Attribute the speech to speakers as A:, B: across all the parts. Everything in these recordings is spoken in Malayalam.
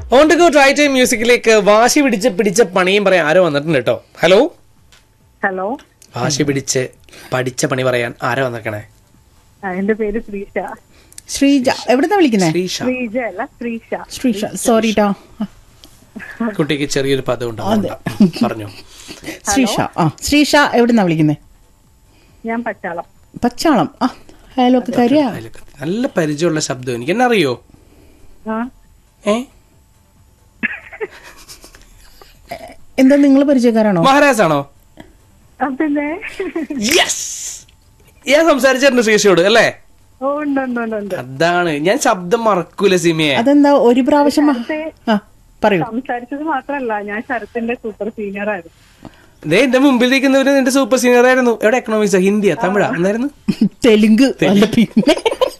A: On to go try time മ്യൂസിക്കിലേക്ക് വാശി പിടിച്ച് പിടിച്ച പണിയും പറയാൻ ആരോ വന്നിട്ടുണ്ട് കേട്ടോ ഹലോ
B: ഹലോ
A: വാശി പിടിച്ച് പഠിച്ച പണി പറയാൻ ആരോ വന്നേക്കണേ
B: ആ, എന്റെ പേര് ശ്രീഷ
C: ശ്രീജ എവിടുന്നാ വിളിക്കുന്നേ
A: ശ്രീഷ
B: ശ്രീജ അല്ല ശ്രീഷ
C: ശ്രീഷ സോറി ട്ടോ
A: കുട്ടിക്ക് ചെറിയൊരു പദം ഉണ്ടാവും പറഞ്ഞു
C: ശ്രീഷ ആ ശ്രീഷ എവിടുന്നാ വിളിക്കുന്നേ
B: ഞാൻ പച്ചാളം
C: പച്ചാളം ആ അയലോക്കാരിയാ
A: അതിലൊക്കെ നല്ല പരിചയമുള്ള ശബ്ദം എനിക്ക് എന്നെ അറിയോ
B: ആ
A: ഏ
C: എന്താ നിങ്ങൾ പരിചയക്കാരാണോ
A: മഹാരാജ് ആണോ
B: ആ, പിന്നെ
A: യെസ് ഞാൻ സംസാരിച്ചിട്ടുണ്ട് ശ്രീഷയോട് അല്ലേ
B: ഓ ഉണ്ട് ഉണ്ട് ഉണ്ട് ഉണ്ട്
A: അതാണ് ഞാൻ ശബ്ദം മറക്കൂല സിമിയെ
C: അതെന്താ ഒരു പ്രാവശ്യം മ-
B: ശരത്തെ
C: ആ പറയൂ
B: സംസാരിച്ചത് മാത്രല്ല ഞാൻ ശരത്തിന്റെ സൂപ്പർ സീനിയർ ആയിരുന്നു
A: ദേ എന്റെ മുമ്പിൽ നിൽക്കുന്നവര് എന്റെ സൂപ്പർ സീനിയർ ആയിരുന്നു എവിടെ എക്കണോമിക്സ് ഹിന്ദിയാ തമിഴാ എന്തായിരുന്നു
C: തെലുങ്ക് അല്ല പിന്നെ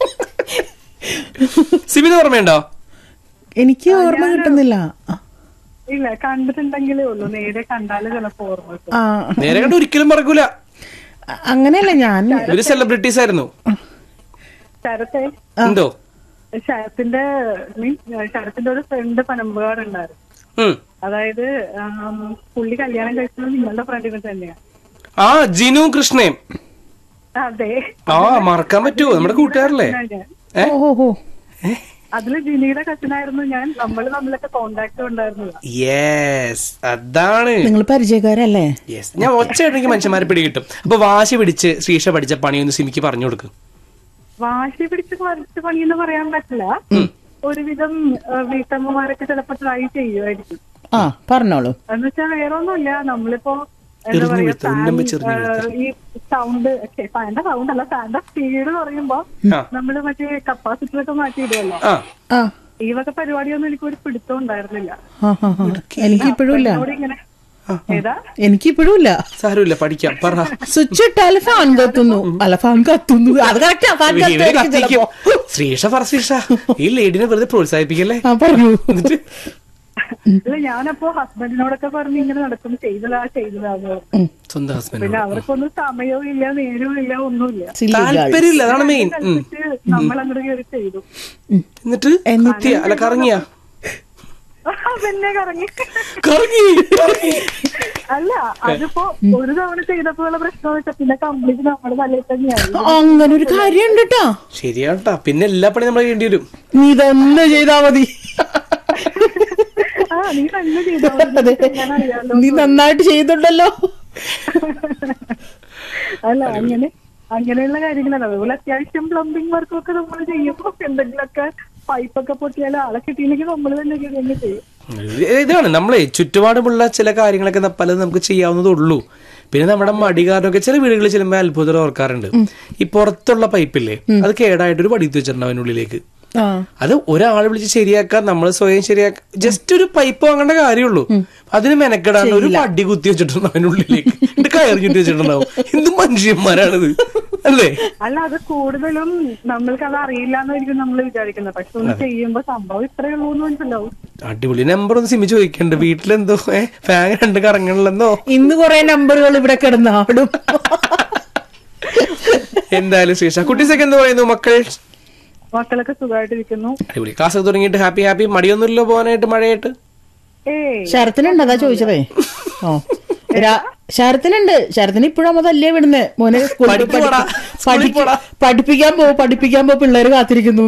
A: സിമിന് ഓർമ്മയുണ്ടോ
C: എനിക്ക് ഓർമ്മ കിട്ടുന്നില്ല ആ,
B: ഇല്ല കണ്ടിട്ടുണ്ടെങ്കിലേ ഉള്ളൂ നേരെ കണ്ടാല് ചിലപ്പോ ഓർമ്മ കിട്ടും
C: ആ
A: നേരെ കണ്ട് ഒരിക്കലും മറക്കൂല
C: അങ്ങനെയല്ല ഞാൻ
A: ഇവര് സെലിബ്രിറ്റീസ് ആയിരുന്നു
B: ശരത്തെ
A: എന്തോ
B: ശരത്തിന്റെ മീൻസ് ശരത്തിന്റെ ഒരു ഫ്രണ്ട് പനമ്പുകാരുണ്ടായിരുന്നു
A: ഉം.
B: അതായത് ആം, പുള്ളി കല്യാണം കഴിച്ചത് നിങ്ങളുടെ ഫ്രണ്ടിനെ തന്നെയാണ്
A: ആ ജിനു കൃഷ്ണയും
B: അതെ
A: ആ മറക്കാൻ പറ്റുമോ നമ്മുടെ കൂട്ടുകാരല്ലേ
B: ഞാൻ.
A: ഏ?
C: ഓ ഓ
B: അതില് ജിനിയുടെ കസിനായിരുന്നു ഞാൻ നമ്മൾ തമ്മിലൊക്കെ കോണ്ടാക്ട് ഉണ്ടായിരുന്നില്ല
A: യെസ് അതാണ്
C: നിങ്ങൾ പരിചയക്കാരല്ലേ
A: യെസ് ഞാൻ ഒച്ചയിട്ടെങ്കിൽ മനുഷ്യന്മാരെ പിടികിട്ടും അപ്പൊ വാശി പിടിച്ച് ശ്രീഷ പഠിച്ച പണിയൊന്ന് സിമിക്ക് പറഞ്ഞു കൊടുക്കും
B: വാശി പിടിച്ച് കുറച്ച് പണിയെന്ന് പറയാൻ പറ്റില്ല ഒരുവിധം ആ, വീട്ടമ്മമാരൊക്കെ ചിലപ്പോ ട്രൈ ചെയ്യുമായിരിക്കും
C: ആ പറഞ്ഞോളൂ
B: എന്ന് വെച്ചാൽ വേറെ ഒന്നുമില്ല നമ്മളിപ്പോ എന്താ
A: എറിഞ്ഞു
B: പറയാ
A: വീഴ്ത്ത, ഉന്നമ്പ് ചെറിഞ്ഞു
B: ഫാൻ, ആ, ഈ സൗണ്ട് ഫാന്റെ സൗണ്ട് അല്ല ഫാന്റെ സ്പീഡ് പറയുമ്പോ
A: ആ.
B: നമ്മള് മറ്റേ കപ്പാസിറ്റർ ഒക്കെ മാറ്റിയിടുമല്ലോ
A: ആ
C: ആ
B: ഈ വക പരിപാടിയൊന്നും എനിക്ക് ഒരു പിടുത്തം ഉണ്ടായിരുന്നില്ല
C: ആ ആ ആ. എനിക്കിപ്പോഴും ഇല്ല
B: എന്നോട് ഇങ്ങനെ ഏതാ
C: എനിക്കിപ്പോഴും ഇല്ല
A: സാരമില്ല പഠിക്കാം പറ
C: സ്വിച്ച് ഇട്ടാൽ ഫാൻ കത്തുന്നു അല്ല ഫാൻ കത്തുന്നു അത് കറക്റ്റാ ഫാൻ
A: ഇവര്
C: കത്തുമായിരിക്കും
A: കത്തിക്കും.
C: ചിലപ്പോ.
A: ശ്രീഷ പറ ശ്രീഷ ഈ ലേഡിനെ വെറുതെ പ്രോത്സാഹിപ്പിക്കല്ലേ
C: ആ പറഞ്ഞു
A: എന്നിട്ട്
B: അല്ല ഞാനപ്പോ ഹസ്ബൻഡിനോടൊക്കെ പറഞ്ഞ് ഇങ്ങനെ നടക്കും ചെയ്തതാ ചെയ്തതാന്ന് പറഞ്ഞു.
A: സ്വന്തം ഹസ്ബൻഡ്
B: പിന്നെ അവർക്കൊന്നും സമയവും ഇല്ല നേരവും ഇല്ല ഒന്നുമില്ല
C: Silly girl.
A: താല്പര്യമില്ല അതാണ് മെയിൻ
B: നമ്മൾ അങ്ങോട്ട് കയറി ചെയ്തു
A: എന്നിട്ട് കത്തിയ അല്ല കറങ്ങിയ
B: പിന്നെ കറങ്ങി
A: കറങ്ങി കറങ്ങി
B: അല്ല അതിപ്പോ ഒരു തവണ ചെയ്തപ്പോ ഉള്ള പ്രശ്നം വെച്ചാൽ പിന്നെ കംപ്ലീറ്റ് നമ്മുടെ തലയിൽ തന്നെയായി
C: അങ്ങനെ ഒരു കാര്യമുണ്ട് കേട്ടാ
A: ശരിയാട്ടാ പിന്നെ എല്ലാ പണി നമ്മൾ ചെയ്യേണ്ടി വരും
C: നീ ഇതൊന്ന് ചെയ്താ മതി
B: ആ നീ തന്നെ ചെയ്തോ
C: അതെ.
B: ഞാൻ അറിയാലോ
C: നീ നന്നായിട്ട് ചെയ്തിട്ടുണ്ടല്ലോ
B: അല്ല അങ്ങനെ അങ്ങനെയുള്ള കാര്യങ്ങളാണ് അതുപോലെ അത്യാവശ്യം പ്ലംബിംഗ് വർക്കൊക്കെ നമ്മൾ ചെയ്യുമ്പോ എന്തെങ്കിലുമൊക്കെ പൈപ്പൊക്കെ പൊട്ടിയാൽ ആളെ കിട്ടിയില്ലെങ്കിൽ നമ്മൾ തന്നെ തന്നെ ചെയ്യും
A: ഇതാണ് നമ്മളെ ചുറ്റുപാടുമുള്ള ചില കാര്യങ്ങളൊക്കെ ന- പലതും നമുക്ക് ചെയ്യാവുന്നതേ ഉള്ളൂ പിന്നെ നമ്മുടെ മടി കാരണമൊക്കെ ചില വീടുകളിൽ ചെല്ലുമ്പോൾ അത്ഭുതം ഓർക്കാറുണ്ട് ഈ പുറത്തുള്ള പൈപ്പില്ലേ അത് കേടായിട്ട് ഒരു പടിത്ത് വെച്ചിട്ടുണ്ട് അതിനുള്ളിലേക്ക്
C: ആ
A: അത് ഒരാളെ വിളിച്ച് ശരിയാക്കാൻ നമ്മൾ സ്വയം ശരിയാക്കാൻ ജസ്റ്റ് ഒരു പൈപ്പ് വാങ്ങേണ്ട കാര്യമുള്ളൂ അതിന് മെനക്കെടാണ്ട് ഒരു പടി കുത്തി വെച്ചിട്ടുണ്ട് അതിനുള്ളിലേക്ക് എന്നിട്ട് കയറി ചുറ്റി വെച്ചിട്ടുണ്ടാവും എന്ത് മനുഷ്യന്മാരാണിത് അല്ലേ
B: അല്ല അത് കൂടുതലും നമ്മൾക്ക് അത് അറിയില്ല എന്നായിരിക്കും നമ്മൾ വിചാരിക്കുന്നത് പക്ഷെ ഒന്ന് ചെയ്യുമ്പോ സംഭവം ഇത്രയേ ഉള്ളൂ എന്ന് മനസ്സിലാവും
A: അടിപൊളി നമ്പർ ഒന്ന് സിമി ചോദിക്കണ്ട് വീട്ടിലെന്തോ ഏ ഫാൻ രണ്ട് കറങ്ങണില്ലെന്നോ
C: ഇന്ന് കുറെ നമ്പറുകൾ ഇവിടെ കിടന്ന് ആടും
A: എന്തായാലും ശ്രീഷ കുട്ടീസൊക്കെ എന്ത് പറയുന്നു മക്കൾ
B: മക്കളൊക്കെ സുഖമായിട്ടിരിക്കുന്നു
A: അടിപൊളി ക്ലാസ് ഒക്കെ തുടങ്ങിയിട്ട് ഹാപ്പി ഹാപ്പി മടിയൊന്നുമില്ലല്ലോ പോകാനായിട്ട് മഴയായിട്ട്
B: ഏയ്
C: ശരത്തിനുണ്ട് അതാ ചോദിച്ചതേ ഓ രാ- ശരത്തിനുണ്ട് ശരത്തിന് ഇപ്പോഴും അമ്മ തല്ലേ വിടുന്നേ മോനെ സ്കൂളിൽ
A: പഠിക്ക്
C: പഠി-
A: പോടാ, സ്കൂളിൽ
C: പഠിക്ക്-
A: പോടാ.
C: പഠിപ്പിക്കാൻ പോ പഠിപ്പിക്കാൻ പോ പിള്ളേര് കാത്തിരിക്കുന്നു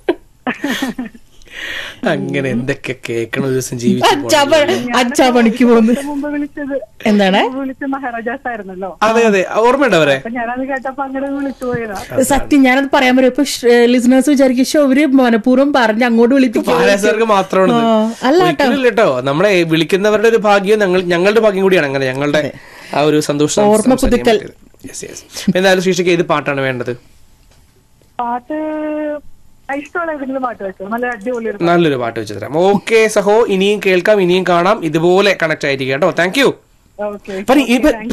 A: അങ്ങനെ എന്തൊക്കെ കേൾക്കണ ഒരു ദിവസം ജീവിച്ചു
C: അച്ഛാ പ- അച്ഛാ പണിക്ക് പോന്ന്
B: ഇതിനു മുമ്പ് വിളിച്ചത്
C: എന്താണ്
B: മുമ്പ് വിളിച്ച മഹാരാജാസ് ആയിരുന്നല്ലോ
A: അതെ അതെ ഓർമ്മയുണ്ടോ അവരെ
B: അപ്പൊ ഞാനത് കേട്ടപ്പോ അങ്ങനെ വിളിച്ചു പോയതാ
C: സത്യം ഞാനത് പറയാൻ പറ്റും ഇപ്പൊ ലിസണേഴ്സ് വിചാരിക്കും "ശ്ശോ, അവര് മനഃപൂർവ്വം പറഞ്ഞ് അങ്ങോട്ട് വിളിപ്പിക്കും
A: മഹാരാജർക്ക് മാത്രമാണ്
C: ആ, അല്ല കേട്ടോ.
A: കേട്ടോ നമ്മളെ വിളിക്കുന്നവരുടെ ഒരു ഭാഗ്യം ഞങ്ങൾ ഞങ്ങളുടെ ഭാഗ്യം കൂടിയാണ് അങ്ങനെ ഞങ്ങളുടെ ആ ഒരു സന്തോഷം
C: ഓർമ്മ പുതുക്കൽ.
A: യെസ് യെസ് എന്തായാലും ശ്രീഷയ്ക്ക് ഏത് പാട്ടാണ് വേണ്ടത്
B: പാട്ട് ഇഷ്ടമുള്ള ഏതെങ്കിലും പാട്ട് വെച്ചോ നല്ല അടിപൊളി ഒരു
A: നല്ലൊരു പാട്ട് വെച്ച് തരാം ഓക്കെ സഹോ ഇനിയും കേൾക്കാം ഇനിയും കാണാം ഇതുപോലെ കണക്ട് ആയിരിക്കും കേട്ടോ താങ്ക് യു
B: ഓക്കെ